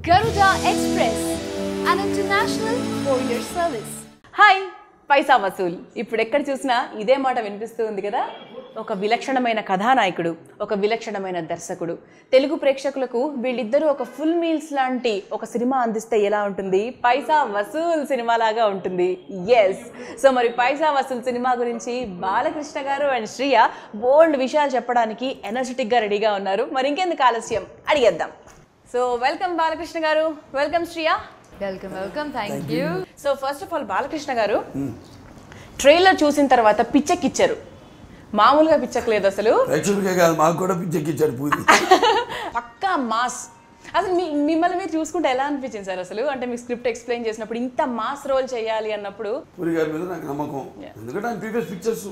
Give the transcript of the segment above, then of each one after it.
Garuda Express, an international courier service. Hi పైసా వసూల్ ఇప్పుడు ఎక్కడ చూసినా ఇదే మాట వినిపిస్తూ ఉంది కదా ఒక విలక్షణమైన కథానాయకుడు ఒక విలక్షణమైన దర్శకుడు తెలుగు ప్రేక్షకులకు వీళ్ళిద్దరూ ఒక ఫుల్ మీల్స్ లాంటి ఒక సినిమా అందిస్తే ఎలా ఉంటుంది పైసా వసూల్ సినిమా లాగా ఉంటుంది ఎస్ సో మరి పైసా వసూల్ సినిమా గురించి బాలకృష్ణ గారు అండ్ శ్రియ బోల్డ్ విషయాలు చెప్పడానికి ఎనర్జెటిక్గా రెడీగా ఉన్నారు మరి ఇంకెందుకు ఆలస్యం అడిగేద్దాం so welcome Balakrishna garu welcome Shriya Welcome, welcome. Thank, you. So first of all Balakrishna garu trailer చూసిన తర్వాత పిచ్చెక్కిచ్చారు మామూలుగా పిచ్చకలేదు అసలు ప్రేక్షకులకే కాదు మాకు కూడా పిచ్చెక్కిచ్చాడు పూరి పక్కా మాస్ అసలు మీ మిమ్మల్ని మీరు చూసుకుంటే ఎలా అనిపించింది సార్ అసలు అంటే మీకు స్క్రిప్ట్ ఎక్స్ప్లెయిన్ చేసినప్పుడు ఇంత మాస్ రోల్ చేయాలి అన్నప్పుడు పూరి గారి మీద నాకు నమ్మకం ఎందుకంటే ఆయన ప్రీవియస్ పిక్చర్స్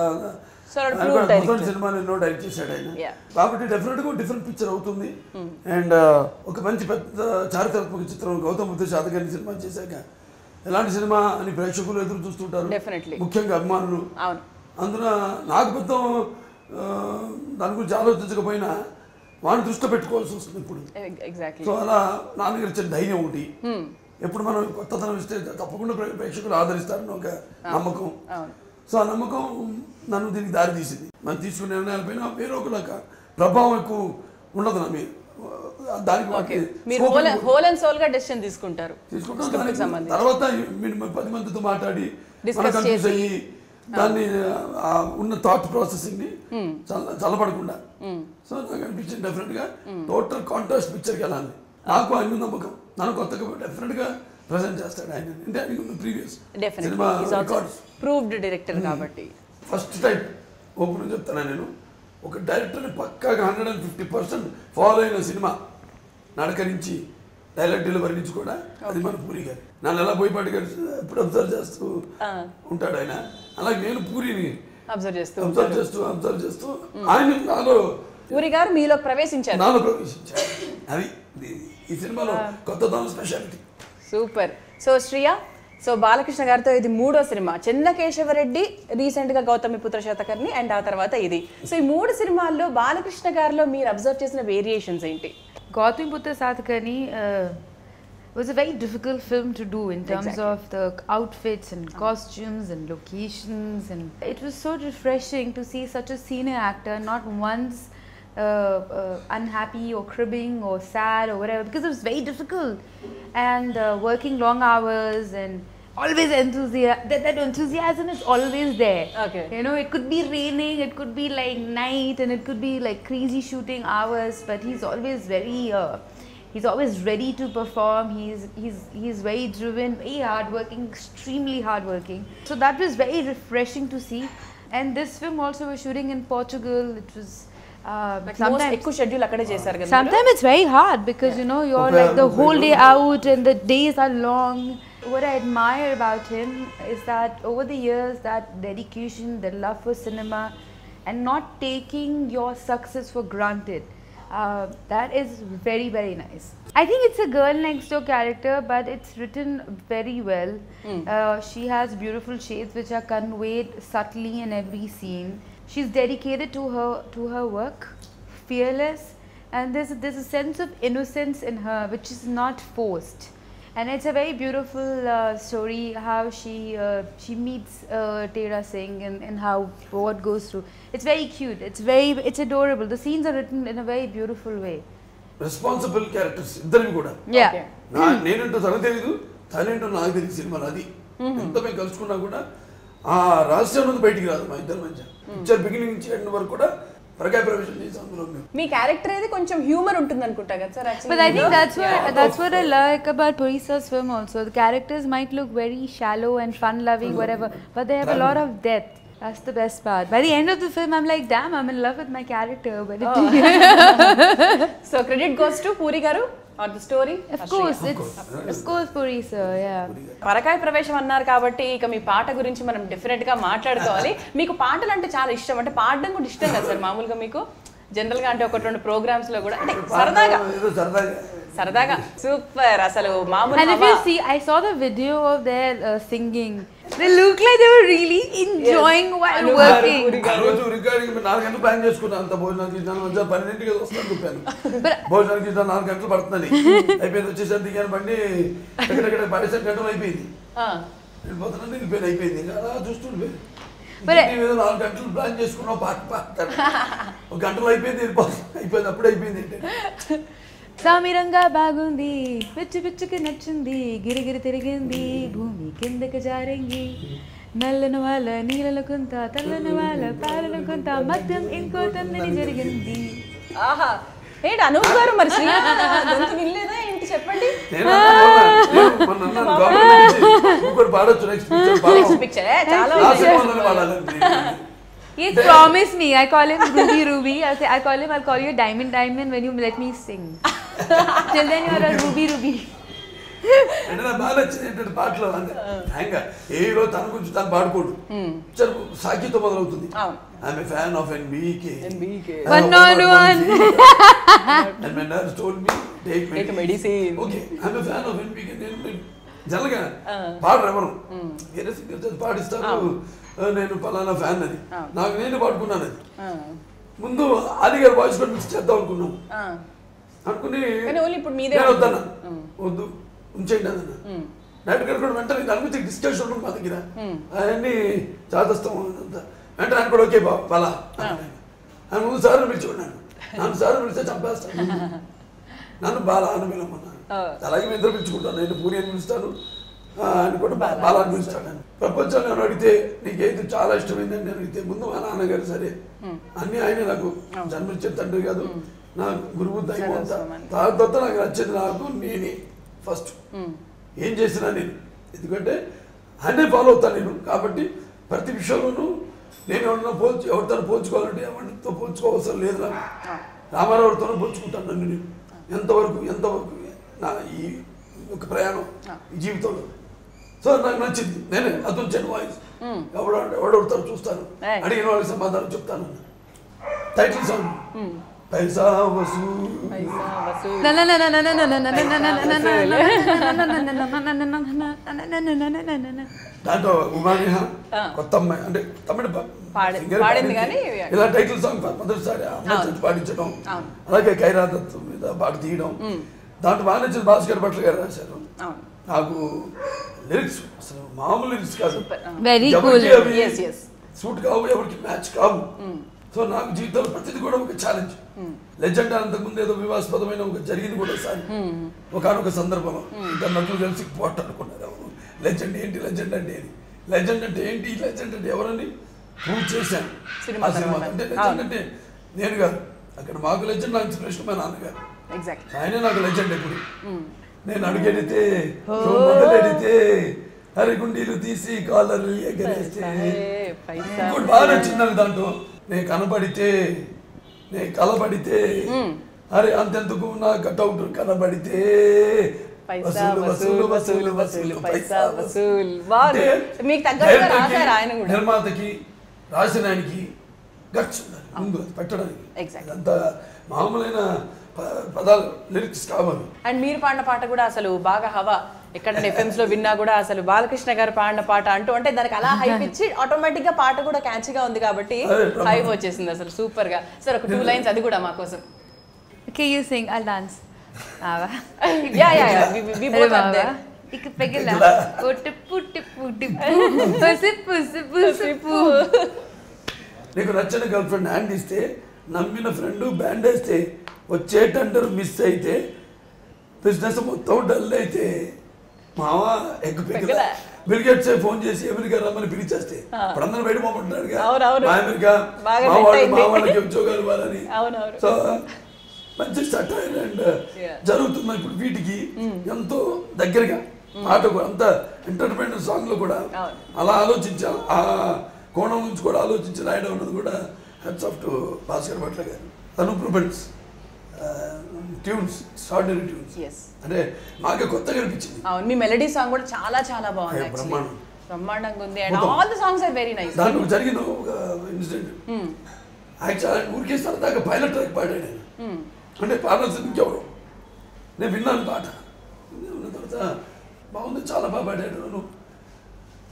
So, అది proved director. సినిమాలు ఎన్నో డైరెక్ట్ చేశాడు ఆయన Yeah. కాబట్టి డెఫినెట్ గా డిఫరెంట్ పిక్చర్ అవుతుంది అండ్ ఒక మంచి పెద్ద చారిత్రాత్మక చిత్రం గౌతమ్ బుద్ధ శాతకర్ణి సినిమా చేశాక ఎలాంటి సినిమా అని ప్రేక్షకులు ఎదురు చూస్తుంటారు Definitely. ముఖ్యంగా అభిమానులు అవును అందున నాకు పెద్ద ఆ, దాని గురించి ఆలోచించకపోయినా వాడిని దృష్టిలో పెట్టుకోవాల్సి వస్తుంది ఇప్పుడు ఎగ్జాక్ట్లీ సో అలా నాన్నగారు ఇచ్చిన ధైర్యం ఒకటి ఎప్పుడు మనం కొత్తతనం ఇస్తే తప్పకుండా ప్రే- ప్రేక్షకులు ఆదరిస్తారని ఒక నమ్మకం అవును సో ఆ నమ్మకం నన్ను దీనికి దారి తీసింది మనం తీసుకునే నిర్ణయాలపైన వేరే ఒక ప్రభావం ఎక్కువ ఉండదు నా మీద దానికి ఓకే వాటికి మీరు scope హోల్ ఎక్కువ. హోల్ అండ్ సోల్ గా డెసిషన్ తీసుకుంటారు తీసుకుంటాం Script కి దానికి సంబంధించి. తర్వాత మీరు పది మందితో మాట్లాడి Discuss మనం కన్ఫ్యూజ్ చేసి. అయ్యి దాన్ని ఆ ఉన్న థాట్ ప్రాసెసింగ్ ని చల్ల చల్లబడకుండా సో నాకు అనిపించింది డెఫినెట్ గా టోటల్ కాంట్రాస్ట్ పిక్చర్ కి వెళ్ళాలి నాకు ఆయన మీద నమ్మకం నన్ను కొత్తగా డెఫినెట్ గా ప్రజెంట్ చేస్తాడు ఆయన అంటే ఆయన ప్రీవియస్ సినిమా రికార్డ్స్ ప్రూవ్డ్ డైరెక్టర్ కాబట్టి ఫస్ట్ టైం ఓపెన్ చెప్తాను నేను ఒక డైరెక్టర్ని పక్కాగా hundred and fifty percent follow అయిన సినిమా నడక నుంచి డైలాగ్ డెలివరీ నుంచి కూడా అది మన పూరి గారు నన్ను ఎలా బోయపాటి గారు ఎప్పుడు అబ్జర్వ్ చేస్తూ ఉంటాడు ఆయన అలాగే నేను పూరిని అబ్జర్వ్ చేస్తూ అబ్జర్వ్ చేస్తూ అబ్జర్వ్ చేస్తూ ఆయన నాలో ఊరి గారు మీలో ప్రవేశించారు నాలో ప్రవేశించాడు అది ఇది- ఈ సినిమాలో కొత్త speciality super so Shriya so Balakrishna గారితో ఇది మూడో సినిమా చెన్నకేశవరెడ్డి రీసెంట్ గా గౌతమి పుత్ర శతకర్ణి అండ్ ఆ తర్వాత ఇది సో ఈ మూడు సినిమాల్లో బాలకృష్ణ గారిలో మీరు అబ్జర్వ్ చేసిన వేరియేషన్స్ ఏంటి Gautam Buddha Sathakani uh, was a very difficult film to do in terms Exactly. of the outfits and costumes and locations and it was so refreshing to see such a senior actor not once uh, uh, unhappy or cribbing or sad or whatever because it was very difficult and uh, working long hours and always enthusiasm that, that enthusiasm is always there Okay. you know it could be raining it could be like night and it could be like crazy shooting hours but he's always very uh, he's always ready to perform he's he's he's very driven very hardworking extremely hardworking so that was very refreshing to see and this film also was shooting in portugal it was uh, most sometimes ఎక్కువ schedule అక్కడే చేశారు కదా మీరు? Sometimes it's very hard because you know you're Okay, like the I'm whole very day good. out and the days are long. What I admire about him is that over the years, that dedication, the love for cinema, and not taking your success for granted. Uh, that is very very nice. I think it's a girl next door character, but it's written very well. Uh, she has beautiful shades which are conveyed subtly in every scene. She's dedicated to her to her work fearless and there's a, there's a sense of innocence in her which is not forced and it's a very beautiful uh, story how she uh, she meets uh, Tera Singh and, and how what goes through it's very cute it's very it's adorable the scenes are written in a very beautiful way responsible characters ఇద్దరివి కూడా yeah Okay. నా నేనంటూ తనకు తెలియదు తనేంటో నాకు తెలియదు సినిమాలో అది ఎంత మేము కలుసుకున్నా కూడా ఆ రహస్యం నుండి బయటికి రాదు మా ఇద్దరి మధ్య పిక్చర్ బిగినింగ్ నుంచి ఎండ్ వరకు కూడా ప్రకాయ ప్రవేశం చేసి అందులో మేము మీ క్యారెక్టర్ ఏది కొంచెం హ్యూమర్ ఉంటుంది అనుకుంటా కదా sir But I think actually that's what that's what I like about Purisa's film also. The characters might look very shallow and fun-loving, whatever, but they have a lot of depth. That's the best part. By the end of the film, I'm like, damn, I'm in love with my character. But it, so credit goes to Puri garu are the story of course, it's of course Purisa, yeah. పరకాయ ప్రవేశం అన్నారు కాబట్టి ఇక మీ పాట గురించి మనం definite గా మాట్లాడుకోవాలి మీకు పాటలు అంటే చాలా ఇష్టం అంటే పాడడం కూడా ఇష్టం కదా సార్ మామూలుగా మీకు జనరల్ గా అంటే ఒకటి రెండు ప్రోగ్రామ్స్ లో కూడా అంటే సరదాగా ఏదో సరదాగా సరదాగా సూపర్ అసలు మామూలు And if హవా. you see, I saw the video of their uh, singing They look like they were really enjoying while Anu working. Garu, ఆ రోజు రికార్డింగ్ నాలుగు గంటలు ప్లాన్ చేసుకున్నాను అంత భోజనానికి ఇచ్చాను మంచిగా పన్నెండింటికి వస్తాను చెప్పాను But భోజనానికి ఇచ్చాను నాలుగు గంటలు పడుతుందని అయిపోయింది వచ్చేసరికి దిగాను బండి ఎక్కడెక్కడ పడేసరికి గంటలు అయిపోయింది ఆ, వెళ్ళిపోతున్నాను వెళ్ళిపోయింది అయిపోయింది ఇంకా అలా చూస్తుండిపోయింది మరి- ఇంటికి మీద నాలుగు గంటలు ప్లాన్ చేసుకున్నావు పాట పాడతాను ఒక గంటలో అయిపోయింది వెళ్ళిపోతుంది అయిపోయింది అప్పుడే అయిపోయింది ఏంటి సామిరంగా బాగుంది పిచ్చి పిచ్చికి నచ్చింది గిరిగిరి తిరిగింది భూమి కిందకి జారింది నల్లని వాళ్ళ నీళ్ళ కొంత తెల్లని వాళ్ళ పాలన కొంత మద్యం ఇంకో తన్నని జరిగింది ఆహా ఏంటి అనూప్ గారు మరి శ్రీ గొంతు వినలేదా ఏంటి చెప్పండి నేను అన్నా మొన్న, నేను మొన్న అన్నాను గవర్నమెంట్ నుంచి ఇంకోటి పాడొచ్చు నెక్స్ట్ పిక్చర్ నెక్స్ట్ పిక్చర్ చాలా నా ఉంది. సినిమాలోనే పాడాలని He's promised me. I call him Ruby Ruby. I say I call him. I'll call you Diamond Diamond when you let me sing. Till then you're a Ruby Ruby. అంటే నాకు బాగా నచ్చింది ఏంటంటే పాటలు అంటే హ్యాంగా ఏ హీరో తన గురించి తను పాడుకోడు పిక్చర్ సాకితో మొదలవుతుంది అవును. I'm fan of NBK NBK. One on one. And my nurse told me, take medicine. Take medicine. Okay, I'm a fan of NPK. నేను నేను జనరల్గా పాడరు ఎవరు వేరే సింగర్ చేసి పాడిస్తారు ఆ, నేను పలానా ఫ్యాన్ అని నాకు నేను పాడుకున్నాను అది ఆ, ముందు ఆది గారి వాయిస్ కూడా మిక్స్ చేద్దాం అనుకున్నాం ఆ, అనుకుని కానీ ఓన్లీ ఇప్పుడు మీదే నేను ఉంటుంది. వద్దన్నా వద్దు ఉంచేయండి అన్న డైరెక్ట్ గారు కూడా వెంటనే దాని గురించి డిస్కషన్ ఉంటుంది మా దగ్గర అవన్నీ చాదస్తాం అంతా వెంటనే ఆయన కూడా ఓకే బా పలా ఆయన ముందు సార్ పిలిచుకున్నాను నన్ను సార్ పిలిస్తే చంపేస్తాను నన్ను బాల అని పిలవమన్నాను అలాగే మేము ఇద్దరు పిలుచుకుంటాను నేను పూరి అని పిలుస్తాను ఆ, ఆయన కూడా బా- బాల అని పిలుస్తాను నేను ప్రపంచంలో నేను అడిగితే నీకు ఏది చాలా ఇష్టమైందని నేను అడిగితే ముందు మా నాన్నగారు సరే అన్ని ఆయనే నాకు జన్మించే తండ్రి కాదు నా గురువు దైవం అంతా తర్వాత నాకు నచ్చేది నాకు నేనే ఫస్ట్ ఏం చేసినా నేను ఎందుకంటే ఆయనే ఫాలో అవుతాను నేను కాబట్టి ప్రతి విషయంలోనూ నేను ఎవరన్నా పోల్చి ఎవరితో పోల్చుకోవాలంటే ఎవరితో పోల్చుకోవసరం లేదు నాకు రామారావుడితోనే పోల్చుకుంటాను నన్ను నేను ఎంతవరకు ఎంతవరకు నా ఈ ఒక ప్రయాణం ఈ జీవితంలో సో నాకు నచ్చింది నేనే అతను వాయిస్ ఎవడ ఎవడవుతారు చూస్తాను Right. అడిగిన వాళ్ళకి సమాధానం చెప్తాను టైటిల్ సాంగ్ పైసా వసూ పైసా వసూలు. Na na na na na na na na na na na na na na దాంట్లో ఉమానేహ కొత్త అమ్మాయి అంటే తమిళ ప- పాడి- singer పాడింది పాడింది. కానీ ఇలా టైటిల్ సాంగ్ మొదటిసారి ఆ అమ్మాయి చేతి పాడించడం అవును. అలాగే కైరాదత్ మీద పాట తీయడం దాంట్లో బాగా నచ్చింది భాస్కర్ భట్ల గారు రాశారు అవును నాకు లిరిక్స్ అసలు మామూలు లిరిక్స్ కాదు Very ఎవరికి cool. అవి Yes, yes. సూట్ కావు ఎవరికి మ్యాచ్ కావు సో నాకు జీవితంలో ప్రతిది కూడా ఒక ఛాలెంజ్ లెజెండ్ అంతకుముందు ఏదో వివాదాస్పదమైన ఒక జరిగింది కూడా ఒకసారి ఒకనొక సందర్భంలో ఇద్దరు నటులు కలిసి పోట్లాడుకున్నారు ఎవరు లెజెండ్ ఏంటి లెజెండ్ అంటే ఏది లెజెండ్ అంటే ఏంటి లెజెండ్ అంటే ఎవరని ప్రూవ్ చేశాను సినిమా ఆ సినిమా తర్వాత. అంటే అవును. లెజెండ్ అంటే నేను కాదు అక్కడ మాకు లెజెండ్ నా ఇన్స్పిరేషన్ మా నాన్నగారు ఎగ్జాక్ట్ ఆయనే నాకు లెజెండ్ ఎప్పుడు నేను అడుగెడితే మొదలెడితే అరగుండీలు తీసి కాలర్లు ఎగరేస్తే పైసా ఇంకోటి బాగా నచ్చింది నాకు దాంట్లో నేను కనబడితే నేను కలబడితే అరే అంతెందుకు నా కటౌట్ కనబడితే పైసా వసూలు వసూలు వసూలు పైసా వసూలు బాగుంది అంటే మీకు తగ్గట్టుగా డైరెక్టర్కి, రాశారు ఆయన కూడా నిర్మాతకి రాసిన ఆయనకి గట్స్ ఉండాలి ముందు అది పెట్టడానికి Exactly. అంత మామూలైన ప- పదాలు లిరిక్స్ కావాలి అండ్ మీరు పాడిన పాట కూడా అసలు బాగా హవా ఎక్కడ ఎఫ్ఎంస్ లో విన్నా కూడా అసలు బాలకృష్ణ గారు పాడిన పాట అంటూ అంటే దానికి అలా హైప్ ఇచ్చి ఆటోమేటిక్ గా పాట కూడా క్యాచ్గా ఉంది కాబట్టి అదే, బ్రహ్మాండం. హైప్ వచ్చేసింది అసలు సూపర్ గా సార్ ఒక టూ లైన్స్ అది కూడా మా కోసం Okay, you sing. I'll dance. Ava. Yeah yeah yeah we both are there ఇక పెగిల ఒట్టి పుట్టి పుట్టి పుసి పుసి పుసి పు నీకు నచ్చిన గర్ల్ ఫ్రెండ్ హ్యాండ్ ఇస్తే నమ్మిన ఫ్రెండ్ బ్యాండ్ వేస్తే వచ్చేటంటారు మిస్ అయితే బిజినెస్ మొత్తం డల్ అయితే మామ ఎగ్గు పెగిల పెగిల. బిల్గేట్స్ ఫోన్ చేసి అమెరికా రమ్మని పిలిచేస్తే ఇప్పుడు అందరూ బయట పోమంటున్నారు అవునవును. మా అమెరికా బాగా మా set వాళ్ళు అయింది. మా వాళ్ళకి ఉద్యోగాలు ఇవ్వాలని అవునవును. సో మంచి సటైల్ అండ్ Yeah. జరుగుతుంది ఇప్పుడు వీటికి ఎంతో దగ్గరగా పాటకు అంత ఎంటర్టైన్మెంట్ సాంగ్ లో కూడా అవును. అలా ఆలోచించాం ఆ కోణం నుంచి కూడా ఆలోచించి రాయడం అన్నది కూడా hats off to Bhaskar Bhatla garu తను ప్రొపెంట్స్ ట్యూన్స్ ఎక్స్ట్రాడినరీ ట్యూన్స్ Yes. అంటే మాకే కొత్తగా అనిపించింది అవును మీ మెలడీ సాంగ్ కూడా చాలా చాలా బాగుంది అయ్యో, actually. బ్రహ్మాండం. బ్రహ్మాండంగా ఉంది అండ్ మొత్తం. All the songs are very nice దాంట్లో జరిగిన ఒక ఇన్సిడెంట్ యాక్చువల్ ఊరికే సరదాగా పైలట్ ట్రాక్ పాడాడు ఆయన అంటే పాడాల్సింది ఇంకెవరు నేను విన్నాను పాట విన్న తర్వాత బాగుంది చాలా బాగా పాడాడు నువ్వు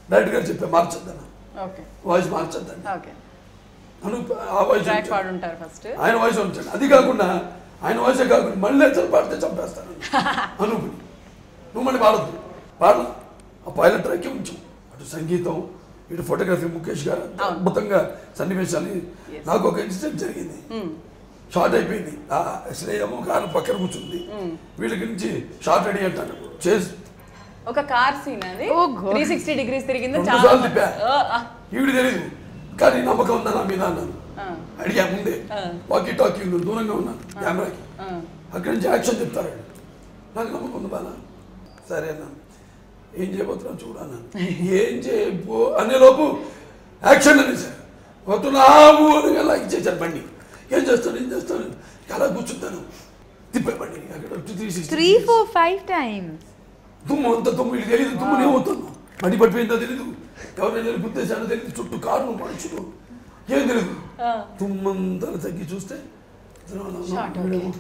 డైరెక్ట్ గారు చెప్పా మార్చొద్దని ఓకే వాయిస్ మార్చొద్దని ఓకే అను ఆ వాయిస్ ట్రాక్ ఉంచాను. పాడుంటారు ఫస్ట్ ఆయన వాయిస్ ఉంచాను అది కాకుండా ఆయన వాయిసే కాకుండా మళ్ళీ అసలు పాడితే చంపేస్తాను అనుకుని నువ్వు మళ్ళీ పాడద్దు పాడు ఆ పైలట్ ట్రాకే ఉంచు అటు సంగీతం ఇటు ఫోటోగ్రఫీ ముఖేష్ గారు అంత అద్భుతంగా సన్నివేశాలు నాకు ఒక ఇన్సిడెంట్ జరిగింది షార్ట్ అయిపోయింది ఆ శ్రేయము కారు పక్కన కూర్చుంది వీళ్ళకి నుంచి షార్ట్ రెడీ అంటాను చేసి ఒక కార్ సీన్ అది Oh God. Three sixty degrees తిరిగింది రెండు చాలా సార్లు తిప్పా. ఆ, ఆ, ఈవిడ తెలియదు కానీ నమ్మకం ఉందా నా మీద అన్నాను ఆ, అడిగా ముందే ఆ. వాకీ టాకీ ఉంది దూరంగా ఉన్నాను కెమెరాకి ఆ. అక్కడి నుంచి యాక్షన్ చెప్తారు వాళ్ళు. నాకు నమ్మకం ఉంది బాగా సరే అన్నాను ఏం చేయబోతున్నావు చూడన్నాను ఏం చేయబో అనే లోపు యాక్షన్ అనేసారు వస్తున్నావు అని అలా ఇచ్చేసారు బండి ఏం చేస్తాను ఏం చేస్తాను అలా కూర్చుంటాను తిప్పే బండి అక్కడ three sixty Three, four, five times. దుమ్ము అంత దుమ్ము ఇది తెలియదు దుమ్ము ఏమవుతుందో మడి పడిపోయిందో తెలియదు ఎవరైనా గుర్తేసానో తెలియదు చుట్టూ కారు మనుషులు ఏం తెలియదు ఆ. దుమ్మంతా తగ్గి చూస్తే Shot, వీడేమో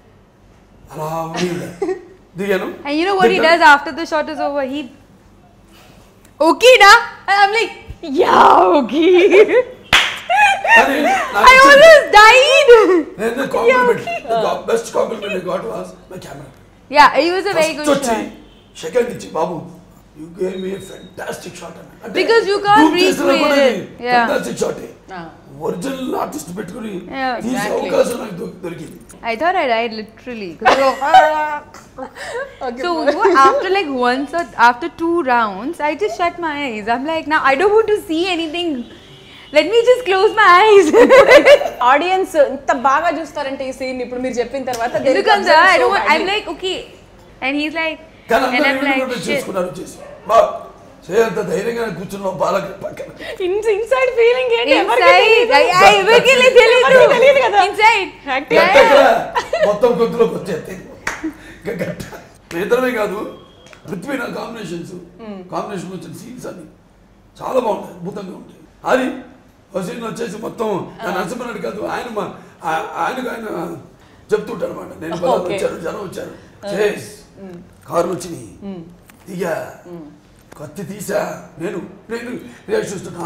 అలా ఉంది. దిగాను And you know what he does after the shot is over? He. Okay, da? And I'm like, yeah, okay. కానీ I almost died. నేను compliment best compliment got was my camera Yeah, it was a very good వచ్చి shot. Second ఇచ్చి బాబు you gave me fantastic shot అని Because you can't recreate it. Yeah. Fantastic shot ఆ. Original artist పెట్టుకుని Yeah, తీసే exactly. అవకాశం నాకు దొ- దొరికింది I thought I died literally. 'Cause I go, Okay, so fine. what, after like once or after two rounds, I just shut my eyes. I'm like, now I don't want to see anything. Let me just close my eyes. Audience ఇంత బాగా చూస్తారంటే ఈ scene ఇప్పుడు మీరు చెప్పిన తర్వాత they will Because observe I so don't. Want, I'm badly. like, okay, and he's like, కానీ and అందరూ I'm ఈవిడ like, కూడా shit. చేసుకున్నారు వచ్చేసి బా చేయంత ధైర్యంగా కూర్చున్నాం బాలక పక్కన ఇన్- ఇన్సైడ్ ఫీలింగ్ ఏంటి ఎవరికీ Inside, తెలీదు. I, I, ఎవరికి ఎవరికీ తెలియదు కదా. Inside. గట్టెక్కడ మొత్తం గొంతులోకి వచ్చేస్తాయి ఇంకా గట్ట ఇతరమే కాదు పృథ్వీ నా కాంబినేషన్స్ కాంబినేషన్ వచ్చిన సీన్స్ అన్ని చాలా బాగుంటాయి అద్భుతంగా ఉంటాయి అది ఒక సీన్ వచ్చేసి మొత్తం నా నరసింహనాయుడు కాదు ఆయన మా- ఆ- ఆయనకు ఆయన చెప్తుంటాడు అనమాట నేను బలాలు Okay. వచ్చారు జనం వచ్చారు చేస్ కార్లు వచ్చినాయి దిగా కత్తి తీసా నేను నేను రియాక్ట్ చూస్తున్నా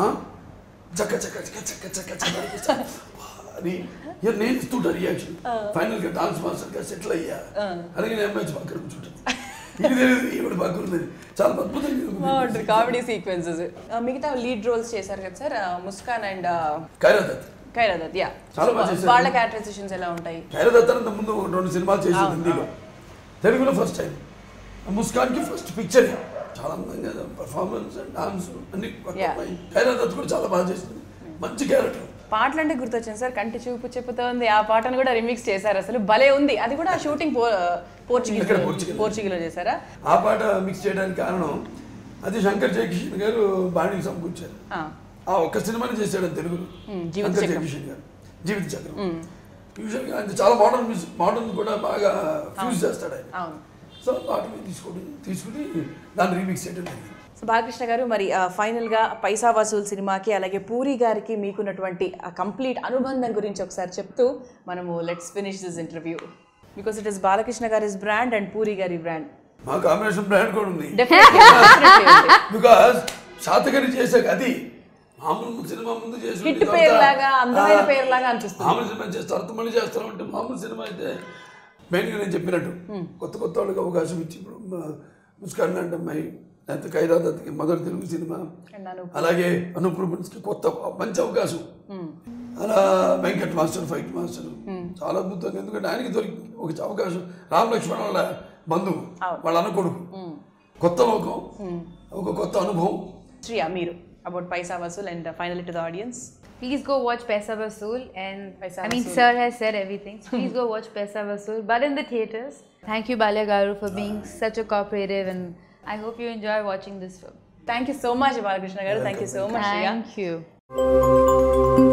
చక్క చక్క చక్క చక్క చక్క చక్క అనిపిస్తా. అని ఇక నేను ఇస్తుంటా రియాక్షన్ ఫైనల్ గా డాన్స్ మాస్టర్ గా సెటిల్ అయ్యా అలాగే నేను అమ్మాయి పక్కన కూర్చుంటాను ఇది తెలియదు ఈవిడ పక్కన ఉన్నది చాలా అద్భుతంగా బాగుంటుంది ఉంది. కామెడీ సీక్వెన్సెస్ మిగతా లీడ్ రోల్స్ చేశారు కదా sir Muskan and Kaira Dutt Kaira Dutt yeah చాలా బాగా చేశారు. వాళ్ళ క్యారెక్టరైజేషన్స్ ఎలా ఉంటాయి ఖైరదత్ అంత ముందు ఒక రెండు సినిమాలు చేసింది అవును, హిందీలో తెలుగులో ఫస్ట్ టైం ముస్కాన్కి ఫస్ట్ పిక్చర్ చాలా అందంగా పర్ఫార్మెన్స్ డాన్స్ అన్ని Yeah. ఖైరదత్ కూడా చాలా బాగా చేసింది మంచి క్యారెక్టర్ పాటలు అంటే గుర్తొచ్చింది సార్ కంటి చూపు చెప్పుతోంది ఆ పాటను కూడా రిమిక్స్ చేశారు అసలు భలే ఉంది అది కూడా షూటింగ్ పోర్చుగీస్ ఎక్కడ? పోర్చుగల్. పోర్చుగీలో చేశారా ఆ పాట మిక్స్ చేయడానికి కారణం అది శంకర్ జయకిషన్ గారు బాణీకి సమకూర్చారు ఆ, ఆ ఒక్క సినిమాని చేశాడు ఆయన తెలుగులో మ్మ్, జీవిత శంకర్ చక్రం. జయకిషన్ గారు జీవిత చక్రం యూజువల్గా ఆయన చాలా మోడర్న్ మ్యూజిక్ మోడర్న్ కూడా బాగా ఫ్యూజ్ చేస్తాడు ఆయన అవును సో పాట మీద తీసుకొని తీసుకుని దాన్ని రీమిక్స్ చేయడం జరిగింది సో బాలకృష్ణ గారు మరి ఆ, ఫైనల్గా పైసా వసూల్ సినిమాకి అలాగే పూరి గారికి మీకున్నటువంటి ఆ కంప్లీట్ అనుబంధం గురించి ఒకసారి చెప్తూ మనము let's finish this interview because it is Balakrishna గారి బ్రాండ్ అండ్ పూరి గారి బ్రాండ్ మా కాంబినేషన్ బ్రాండ్ కూడా ఉంది డెఫినెట్లీ బికాస్ శాతకరి చేసాక అది మామూలు సినిమా ముందు చేసి హిట్ తర్వాత- పేరులాగా అందమైన ఆ, పేరులాగా అనిపిస్తుంది మామూలు సినిమా చేస్తే తర్వాత మళ్ళీ చేస్తాం అంటే మామూలు సినిమా అయితే మెయిన్గా నేను చెప్పినట్టు కొత్త కొత్త వాళ్ళకి అవకాశం ఇచ్చి ఇప్పుడు మా- ముస్కాన్ అంటే అమ్మాయి లేకపోతే ఖైరాదత్కి మొదటి తెలుగు సినిమా And అనూప్. అలాగే అనూప్ రూబెన్స్కి కొత్త మంచి అవకాశం అలా వెంకట్ మాస్టర్ ఫైట్ మాస్టర్ చాలా అద్భుతంగా ఎందుకంటే ఆయనకి దొరికి ఒక అవకాశం రామ లక్ష్మణ వాళ్ళ బంధువు వాళ్ళ అన్న కొడుకు కొత్త లోకం ఒక కొత్త అనుభవం శ్రియా మీరు about Paisa Vasool and final to the audience Please go watch Paisa Vasool and Paisa I mean Vasool. Sir has said everything. So please go watch Paisa Vasool, but in the theaters. Thank you Balya Garu for being such a cooperative and I hope you enjoy watching this film. Thank you so much Balakrishna garu thank you so much Shriya Thank you.